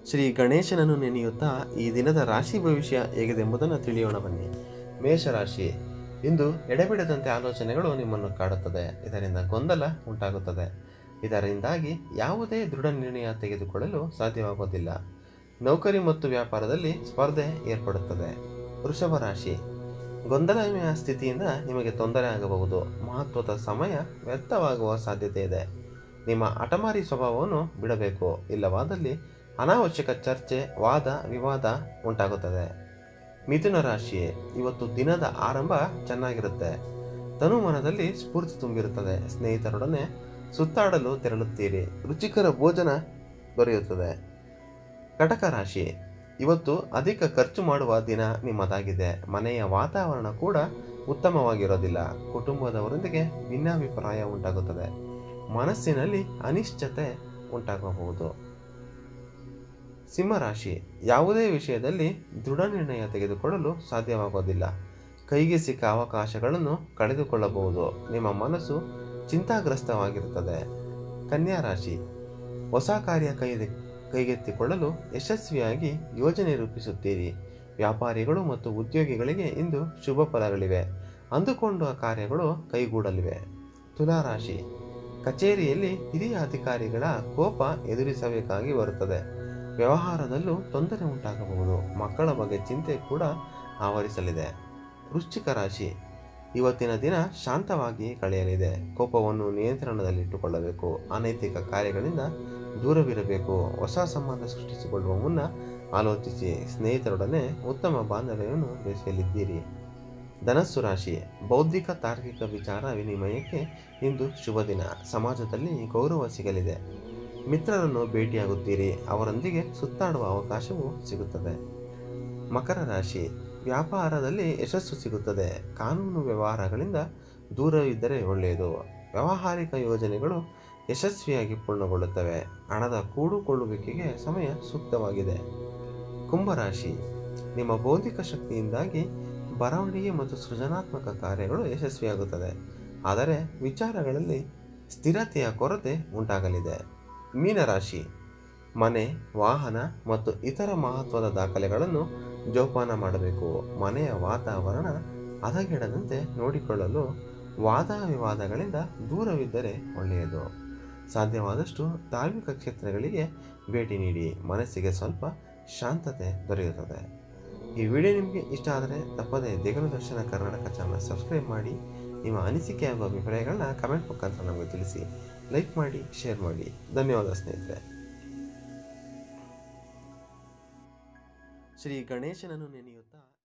ಶ್ರೀ ಗಣೇಶನನ್ನು ನೆನೆಯುತ್ತಾ ಈ ದಿನದ ರಾಶಿ ಭವಿಷ್ಯ ಹೇಗಿದೆಂಬುದನ್ನು ತಿಳಿಯೋಣ ಬನ್ನಿ ಮೇಷರಾಶಿ ಇಂದು ಎಡೆಬಿಡದಂತೆ ಆಲೋಚನೆಗಳು ನಿಮ್ಮನ್ನು ಕಾಡುತ್ತದೆ ಇದರಿಂದ ಗೊಂದಲ ಉಂಟಾಗುತ್ತದೆ ಇದರಿಂದಾಗಿ ಯಾವುದೇ ದೃಢ ನಿರ್ಣಯ ತೆಗೆದುಕೊಳ್ಳಲು ಸಾಧ್ಯವಾಗುವುದಿಲ್ಲ ನೌಕರಿ ಮತ್ತು ವ್ಯಾಪಾರದಲ್ಲಿ ಸ್ಪರ್ಧೆ ಏರ್ಪಡುತ್ತದೆ ವೃಷಭ ರಾಶಿ ಗೊಂದಲಮಯ ಸ್ಥಿತಿಯಿಂದ ನಿಮಗೆ ತೊಂದರೆ ಆಗಬಹುದು ಮಹತ್ವದ ಸಮಯ ವ್ಯರ್ಥವಾಗುವ ಸಾಧ್ಯತೆ ಇದೆ ನಿಮ್ಮ ಹಠಮಾರಿ ಸ್ವಭಾವವನ್ನು ಬಿಡಬೇಕು ಇಲ್ಲವಾದಲ್ಲಿ ಅನಾವಶ್ಯಕ ಚರ್ಚೆ ವಾದ ವಿವಾದ ಉಂಟಾಗುತ್ತದೆ ಮಿಥುನ ರಾಶಿ ಇವತ್ತು ದಿನದ ಆರಂಭ ಚೆನ್ನಾಗಿರುತ್ತೆ ತನುಮನದಲ್ಲಿ ಸ್ಫೂರ್ತಿ ತುಂಬಿರುತ್ತದೆ ಸ್ನೇಹಿತರೊಡನೆ ಸುತ್ತಾಡಲು ತೆರಳುತ್ತೀರಿ ರುಚಿಕರ ಭೋಜನ ದೊರೆಯುತ್ತದೆ ಕಟಕ ರಾಶಿ ಇವತ್ತು ಅಧಿಕ ಖರ್ಚು ಮಾಡುವ ದಿನ ನಿಮ್ಮದಾಗಿದೆ ಮನೆಯ ವಾತಾವರಣ ಕೂಡ ಉತ್ತಮವಾಗಿರೋದಿಲ್ಲ ಕುಟುಂಬದವರೊಂದಿಗೆ ಭಿನ್ನಾಭಿಪ್ರಾಯ ಉಂಟಾಗುತ್ತದೆ ಮನಸ್ಸಿನಲ್ಲಿ ಅನಿಶ್ಚತೆ ಉಂಟಾಗಬಹುದು ಸಿಂಹರಾಶಿ ಯಾವುದೇ ವಿಷಯದಲ್ಲಿ ದೃಢ ನಿರ್ಣಯ ತೆಗೆದುಕೊಳ್ಳಲು ಸಾಧ್ಯವಾಗೋದಿಲ್ಲ ಕೈಗೆ ಸಿಕ್ಕ ಅವಕಾಶಗಳನ್ನು ಕಳೆದುಕೊಳ್ಳಬಹುದು ನಿಮ್ಮ ಮನಸ್ಸು ಚಿಂತಾಗ್ರಸ್ತವಾಗಿರುತ್ತದೆ ಕನ್ಯಾ ರಾಶಿ ಹೊಸ ಕಾರ್ಯ ಕೈ ಕೈಗೆತ್ತಿಕೊಳ್ಳಲು ಯಶಸ್ವಿಯಾಗಿ ಯೋಜನೆ ರೂಪಿಸುತ್ತೀರಿ ವ್ಯಾಪಾರಿಗಳು ಮತ್ತು ಉದ್ಯೋಗಿಗಳಿಗೆ ಇಂದು ಶುಭ ಫಲಗಳಿವೆ ಅಂದುಕೊಂಡ ಕಾರ್ಯಗಳು ಕೈಗೂಡಲಿವೆ ತುಲಾರಾಶಿ ಕಚೇರಿಯಲ್ಲಿ ಹಿರಿಯ ಅಧಿಕಾರಿಗಳ ಕೋಪ ಎದುರಿಸಬೇಕಾಗಿ ಬರುತ್ತದೆ ವ್ಯವಹಾರದಲ್ಲೂ ತೊಂದರೆ ಉಂಟಾಗಬಹುದು ಮಕ್ಕಳ ಬಗ್ಗೆ ಚಿಂತೆ ಕೂಡ ಆವರಿಸಲಿದೆ ವೃಶ್ಚಿಕ ರಾಶಿ ಇವತ್ತಿನ ದಿನ ಶಾಂತವಾಗಿ ಕಳೆಯಲಿದೆ ಕೋಪವನ್ನು ನಿಯಂತ್ರಣದಲ್ಲಿಟ್ಟುಕೊಳ್ಳಬೇಕು ಅನೈತಿಕ ಕಾರ್ಯಗಳಿಂದ ದೂರವಿರಬೇಕು ಹೊಸ ಸಂಬಂಧ ಸೃಷ್ಟಿಸಿಕೊಳ್ಳುವ ಮುನ್ನ ಆಲೋಚಿಸಿ ಸ್ನೇಹಿತರೊಡನೆ ಉತ್ತಮ ಬಾಂಧವ್ಯವನ್ನು ಬೆಳೆಸಲಿದ್ದೀರಿ ಧನಸ್ಸು ರಾಶಿ ಬೌದ್ಧಿಕ ತಾರ್ಕಿಕ ವಿಚಾರ ವಿನಿಮಯಕ್ಕೆ ಇಂದು ಶುಭ ದಿನ ಸಮಾಜದಲ್ಲಿ ಗೌರವ ಸಿಗಲಿದೆ ಮಿತ್ರರನ್ನು ಭೇಟಿಯಾಗುತ್ತೀರಿ ಅವರೊಂದಿಗೆ ಸುತ್ತಾಡುವ ಅವಕಾಶವೂ ಸಿಗುತ್ತದೆ ಮಕರ ರಾಶಿ ವ್ಯಾಪಾರದಲ್ಲಿ ಯಶಸ್ಸು ಸಿಗುತ್ತದೆ ಕಾನೂನು ವ್ಯವಹಾರಗಳಿಂದ ದೂರವಿದ್ದರೆ ಒಳ್ಳೆಯದು ವ್ಯಾವಹಾರಿಕ ಯೋಜನೆಗಳು ಯಶಸ್ವಿಯಾಗಿ ಪೂರ್ಣಗೊಳ್ಳುತ್ತವೆ ಹಣದ ಕೂಡುಕೊಳ್ಳುವಿಕೆಗೆ ಸಮಯ ಸೂಕ್ತವಾಗಿದೆ ಕುಂಭರಾಶಿ ನಿಮ್ಮ ಬೌದ್ಧಿಕ ಶಕ್ತಿಯಿಂದಾಗಿ ಬರವಣಿಗೆ ಮತ್ತು ಸೃಜನಾತ್ಮಕ ಕಾರ್ಯಗಳು ಯಶಸ್ವಿಯಾಗುತ್ತದೆ ಆದರೆ ವಿಚಾರಗಳಲ್ಲಿ ಸ್ಥಿರತೆಯ ಕೊರತೆ ಉಂಟಾಗಲಿದೆ ಮೀನರಾಶಿ ಮನೆ ವಾಹನ ಮತ್ತು ಇತರ ಮಹತ್ವದ ದಾಖಲೆಗಳನ್ನು ಜೋಪಾನ ಮಾಡಬೇಕು ಮನೆಯ ವಾತಾವರಣ ಹದಗೆಡದಂತೆ ನೋಡಿಕೊಳ್ಳಲು ವಾದ ವಿವಾದಗಳಿಂದ ದೂರವಿದ್ದರೆ ಒಳ್ಳೆಯದು ಸಾಧ್ಯವಾದಷ್ಟು ಧಾರ್ಮಿಕ ಕ್ಷೇತ್ರಗಳಿಗೆ ಭೇಟಿ ನೀಡಿ ಮನಸ್ಸಿಗೆ ಸ್ವಲ್ಪ ಶಾಂತತೆ ದೊರೆಯುತ್ತದೆ ಈ ವಿಡಿಯೋ ನಿಮಗೆ ಇಷ್ಟ ಆದರೆ ತಪ್ಪದೇ ದೇಗಲು ದರ್ಶನ ಕರ್ನಾಟಕ ಚಾನಲ್ ಸಬ್ಸ್ಕ್ರೈಬ್ ಮಾಡಿ ನಿಮ್ಮ ಅನಿಸಿಕೆ ಹಾಗೂ ಅಭಿಪ್ರಾಯಗಳನ್ನ ಕಮೆಂಟ್ ಮುಖಾಂತರ ನಮಗೆ ತಿಳಿಸಿ ಲೈಕ್ ಮಾಡಿ ಶೇರ್ ಮಾಡಿ ಧನ್ಯವಾದ ಸ್ನೇಹಿತರೆ ಶ್ರೀ ಗಣೇಶನನ್ನು ನೆನೆಯುತ್ತಾ